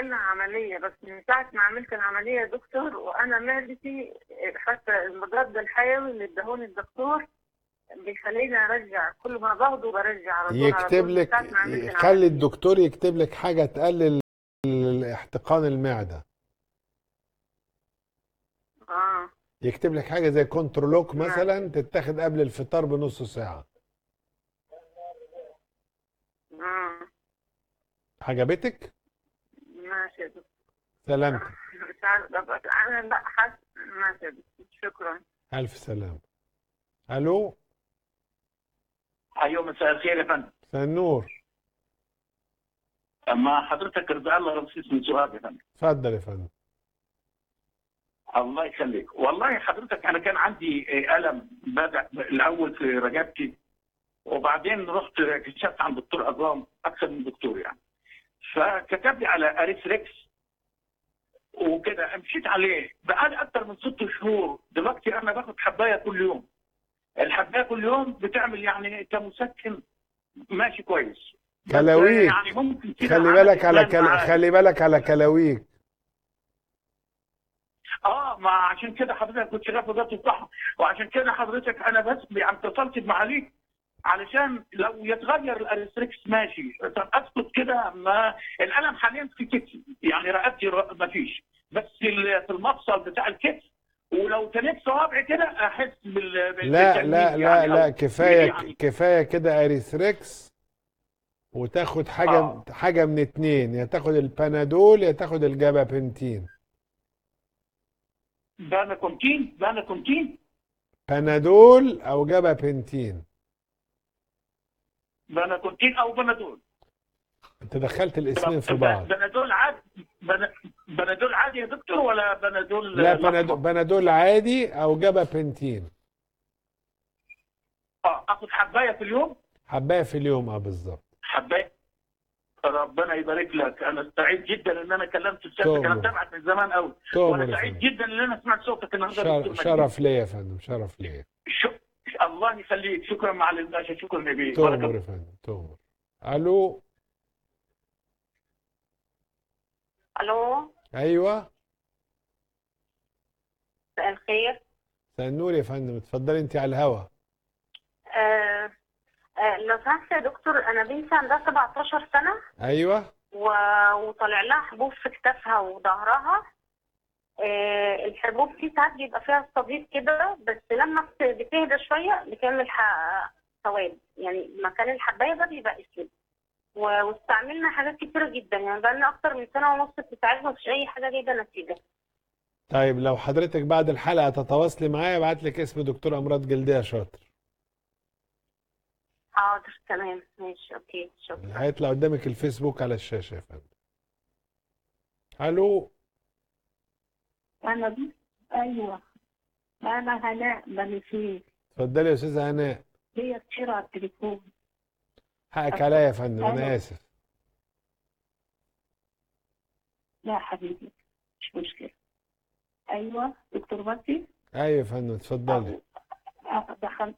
لنا عملية بس من ساعة ما عملت العملية يا دكتور وأنا معدتي حتى المضاد الحيوي اللي اداهوني الدكتور بيخليني أرجع كل ما باخده برجع على طول على يكتب طول من لك ساعة ما عملت خلي العملية. الدكتور يكتب لك حاجة تقلل احتقان المعدة آه يكتب لك حاجة زي كنترولوك نعم. مثلا تتاخد قبل الفطار بنص ساعة آه عجبتك؟ ماشي يا دكتور سلامتك مش عارفة بس أنا لا حاسة ماشي يا دكتور شكرا ألف سلامة ألو ايوه مساء الخير يا فندم مساء النور مع حضرتك رضا الله رمسيس من سؤال يا فندم اتفضل يا فندم الله يخليك والله حضرتك انا كان عندي آه، الم بدا الاول في رقبتي وبعدين رحت كشفت عند دكتور عظام اكثر من دكتور يعني فكتب لي على اريثريكس وكده مشيت عليه بقالي اكثر من ست شهور دلوقتي انا باخد حبايه كل يوم الحبايه كل يوم بتعمل يعني كمسكن ماشي كويس بس كلاويك. يعني ممكن كده خلي عمل بالك على إدمان كل... معايا. خلي بالك على كلاويك اه ما عشان كده حضرتك كنت شغال في وزاره الصحه وعشان كده حضرتك انا بس يعني اتصلت بمعاليك علشان لو يتغير الاريستريكس ماشي طب اسكت كده ما الالم حاليا في كتفي يعني رقبتي ر- ما فيش بس ال- في المفصل بتاع الكتف ولو تنيت صوابعي كده احس بال بال- لا بالتنميل لا لا يعني لا أو- كفاية يعني كفاية كده اريثريكس وتاخد حاجة آه. حاجة من اتنين يا تاخد البنادول يا تاخد الجابابنتين بانكونتين بانكونتين بنادول او جابابنتين بانكونتين او بنادول انت دخلت الاسمين في بعض بنادول عادي بن- بنادول عادي يا دكتور ولا بنادول لا الأحمر؟ بنادول, بنادول عادي او جابابنتين اه اخد حبايه في اليوم حبايه في اليوم اه بالظبط حبايه ربنا يبارك لك انا سعيد جدا ان انا كلمت الشبكه تؤمر. انا متابعك من زمان قوي تؤمر وانا يا سعيد فندم. جدا ان انا سمعت صوتك النهارده شر- دكتور مجدي. شرف ليا يا فندم شرف ليا ش... الله يخليك شكرا معالي الباشا شكرا نبي تؤمر بارك يا فندم تؤمر الو ألو ايوه مساء الخير مساء النور يا فندم اتفضلي انت على الهوا آه آه لو سمحت يا دكتور أنا بنتي عندها 17 سنة ايوه و- وطالع لها حبوب في كتافها وظهرها آه، الحبوب دي ساعات بيبقى فيها صديد كده بس لما بت- بتهدى شوية بتعمل ح- سواد يعني مكان الحباية ده بيبقى اسود و- واستعملنا حاجات كتيرة جدا يعني بقالنا أكتر من سنة ونص بتتعالج مفيش أي حاجة جايبة نتيجة طيب لو حضرتك بعد الحلقه تتواصلي معايا ابعت لك اسم دكتور امراض جلديه شاطر حاضر تمام ماشي أوكي شكرا هيطلع قدامك الفيسبوك على الشاشه يا فندم الو أنا بس أيوة أنا هناء بنفيس اتفضلي يا استاذه هناء هي كتير على التليفون حقك عليا يا فندم انا أيوة. اسف لا حبيبي مش مشكلة أيوة دكتور باسي ايوه يا فندم اتفضلي أه، دخلت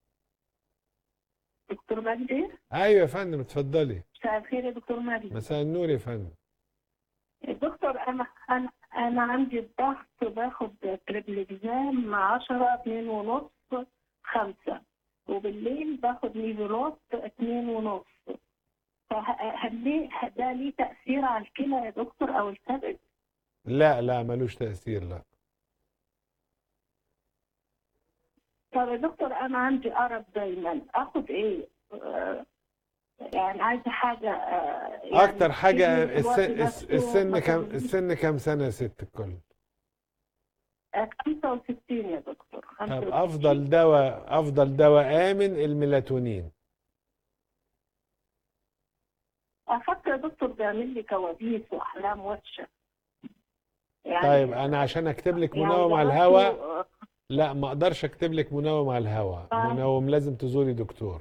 دكتور مجدي ايوه يا فندم اتفضلي مساء الخير يا دكتور مجدي مساء النور يا فندم دكتور أنا أنا أنا عندي الضغط باخد تريبليكزام مع 10 2 ونص 5 وبالليل باخد نيفيروت 2 ونص فهل ليه ده ليه تأثير على الكلى يا دكتور أو الكبد؟ لا لا ملوش تاثير لا طب يا دكتور انا عندي ارق دايما اخد ايه آه، يعني عايزه حاجه آه، يعني اكتر حاجه تفيدني في الوقت السن, نفسه السن كم مثلاً السن كم سنه يا ست الكل آه، 65 يا دكتور طب 65. افضل دواء افضل دواء امن الميلاتونين افكر يا دكتور بيعمل لي كوابيس واحلام وحشه يعني طيب انا عشان اكتب لك يعني منوم على جربته، الهواء آه، لا ما اقدرش اكتب لك منوم على الهواء آه. منوم لازم تزوري دكتور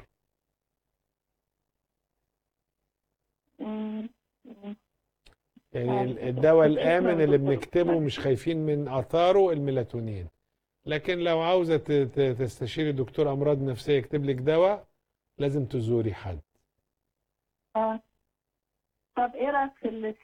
مم، مم. يعني ال- طيب. الدواء طب الامن شكراً اللي دكتور. بنكتبه مش خايفين من اثاره الميلاتونين لكن لو عاوزه ت- ت- تستشيري دكتور امراض نفسيه يكتب لك دواء لازم تزوري حد اه طب ايه رايك في